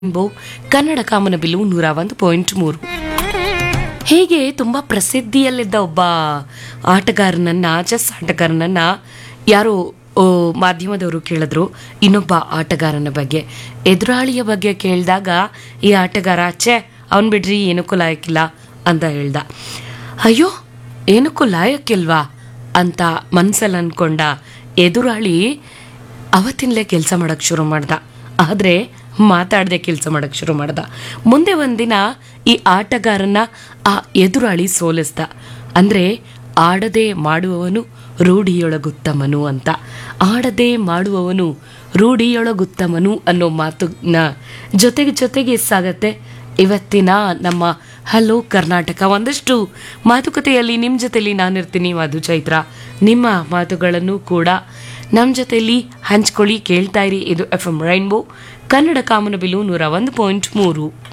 ಎಂಬೋ ಕನ್ನಡ ಕಾಮನಬಿಲ್ಲು ನೂರ ಒಂದು ಪಾಯಿಂಟ್ ಮೂರು ಹೀಗೆ ತುಂಬ ಪ್ರಸಿದ್ಧಿಯಲ್ಲಿದ್ದ ಒಬ್ಬ ಆಟಗಾರನನ್ನ ಚೆಸ್ ಆಟಗಾರನನ್ನ ಯಾರೋ ಓ, ಮಾಧ್ಯಮದವರು ಕೇಳಿದ್ರು ಇನ್ನೊಬ್ಬ ಆಟಗಾರನ ಬಗ್ಗೆ ಎದುರಾಳಿಯ ಬಗ್ಗೆ ಕೇಳಿದಾಗ ಈ ಆಟಗಾರ ಛೇ ಅವನ್ ಬಿಡ್ರಿ ಏನಕ್ಕೂ ಲಾಯಕ್ಕಿಲ್ಲ ಅಂತ ಹೇಳ್ದ ಅಯ್ಯೋ ಏನಕ್ಕೂ ಲಾಯಕ್ಕಿಲ್ವಾ ಅಂತ ಮನ್ಸಲ್ಲಿ ಅನ್ಕೊಂಡ ಎದುರಾಳಿ ಅವತ್ತಿನಲೇ ಕೆಲಸ ಮಾಡಕ್ ಶುರು ಮಾಡ್ದ ಆದರೆ ಮಾತಾಡದೆ ಕೆಲಸ ಮಾಡಕ್ ಶುರು ಮಾಡ್ದ ಮುಂದೆ ಒಂದಿನ ಈ ಆಟಗಾರನ ಆ ಎದುರಾಳಿ ಸೋಲಿಸ್ದ ಅಂದ್ರೆ ಆಡದೆ ಮಾಡುವವನು ರೂಢಿಯೊಳಗುತ್ತಮನು ಅಂತ ಆಡದೆ ಮಾಡುವವನು ರೂಢಿಯೊಳಗುತ್ತಮನು ಅನ್ನೋ ಮಾತನ್ನ ಜೊತೆಗೆ ಜೊತೆಗೆ ಸಾಗತ್ತೆ ಇವತ್ತಿನ ನಮ್ಮ ಹಲೋ ಕರ್ನಾಟಕ ಒಂದಷ್ಟು ಮಾತುಕತೆಯಲ್ಲಿ ನಿಮ್ಮ ಜೊತೆಲಿ ನಾನಿರ್ತೀನಿ ಮಧು ಚೈತ್ರ ನಿಮ್ಮ ಮಾತುಗಳನ್ನು ಕೂಡ ನಮ್ಮ ಜೊತೆಲಿ ಹಂಚ್ಕೊಳ್ಳಿ ಕೇಳ್ತಾ ಇರಿ ಇದು ಎಫ್ ಎಂ ರೈನ್ಬೋ ಕನ್ನಡ ಕಾಮನಬಿಲು ನೂರ ಒಂದು ಪಾಯಿಂಟ್ ಮೂರು